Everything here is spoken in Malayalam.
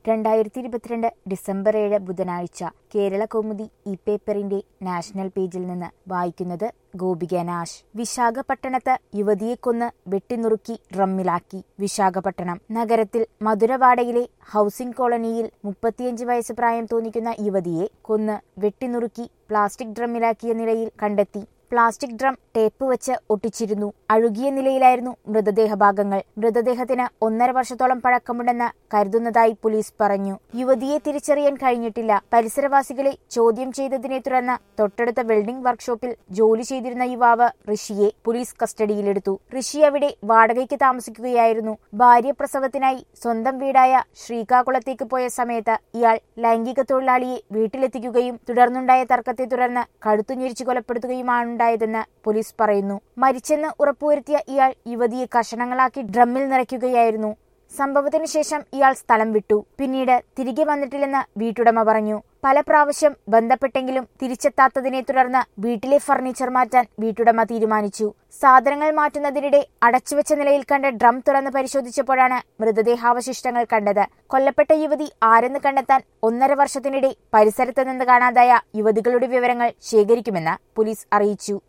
രണ്ടായിരത്തി ഇരുപത്തിരണ്ട് ഡിസംബർ ഏഴ് ബുധനാഴ്ച കേരള കൗമുദി ഈ പേപ്പറിന്റെ നാഷണൽ പേജിൽ നിന്ന് വായിക്കുന്നത് ഗോപിക നാശ് വിശാഖപട്ടണത്ത് യുവതിയെ കൊന്ന് വെട്ടിനുറുക്കി ഡ്രമ്മിലാക്കി വിശാഖപട്ടണം നഗരത്തിൽ മധുരവാടയിലെ ഹൌസിംഗ് കോളനിയിൽ മുപ്പത്തിയഞ്ച് വയസ്സ് പ്രായം തോന്നിക്കുന്ന യുവതിയെ കൊന്ന് വെട്ടിനുറുക്കി പ്ലാസ്റ്റിക് ഡ്രമ്മിലാക്കിയ നിലയിൽ കണ്ടെത്തി പ്ലാസ്റ്റിക് ഡ്രം ടേപ്പ് വെച്ച് ഒട്ടിച്ചിരുന്നു അഴുകിയ നിലയിലായിരുന്നു മൃതദേഹ ഭാഗങ്ങൾ മൃതദേഹത്തിന് ഒന്നര വർഷത്തോളം പഴക്കമുണ്ടെന്ന് കരുതുന്നതായി പോലീസ് പറഞ്ഞു യുവതിയെ തിരിച്ചറിയാൻ കഴിഞ്ഞിട്ടില്ല പരിസരവാസികളെ ചോദ്യം ചെയ്തതിനെ തുടർന്ന് തൊട്ടടുത്ത വെൽഡിംഗ് വർക്ക്ഷോപ്പിൽ ജോലി ചെയ്തിരുന്ന യുവാവ് ഋഷിയെ പോലീസ് കസ്റ്റഡിയിലെടുത്തു ഋഷി അവിടെ വാടകയ്ക്ക് താമസിക്കുകയായിരുന്നു ഭാര്യ പ്രസവത്തിനായി സ്വന്തം വീടായ ശ്രീകാകുളത്തേക്ക് പോയ സമയത്ത് ഇയാൾ ലൈംഗിക തൊഴിലാളിയെ വീട്ടിലെത്തിക്കുകയും തുടർന്നുണ്ടായ തർക്കത്തെ തുടർന്ന് കഴുത്തു ഞെരിച്ചു കൊലപ്പെടുത്തുകയുമാണുണ്ടായതെന്ന് പോലീസ് പറയുന്നു മരിച്ചെന്ന് ഉറപ്പുവരുത്തിയ ഇയാൾ യുവതിയെ കഷണങ്ങളാക്കി ഡ്രമ്മിൽ നിറയ്ക്കുകയായിരുന്നു സംഭവത്തിന് ശേഷം ഇയാൾ സ്ഥലം വിട്ടു പിന്നീട് തിരികെ വന്നിട്ടില്ലെന്ന് വീട്ടുടമ പറഞ്ഞു പല പ്രാവശ്യം ബന്ധപ്പെട്ടെങ്കിലും തിരിച്ചെത്താത്തതിനെ തുടർന്ന് വീട്ടിലെ ഫർണിച്ചർ മാറ്റാൻ വീട്ടുടമ തീരുമാനിച്ചു സാധനങ്ങൾ മാറ്റുന്നതിനിടെ അടച്ചുവെച്ച നിലയിൽ കണ്ട ഡ്രം തുറന്ന് പരിശോധിച്ചപ്പോഴാണ് മൃതദേഹാവശിഷ്ടങ്ങൾ കണ്ടത് കൊല്ലപ്പെട്ട യുവതി ആരെന്ന് കണ്ടെത്താൻ ഒന്നര വർഷത്തിനിടെ പരിസരത്ത് നിന്ന് കാണാതായ യുവതികളുടെ വിവരങ്ങൾ ശേഖരിക്കുമെന്ന് പോലീസ് അറിയിച്ചു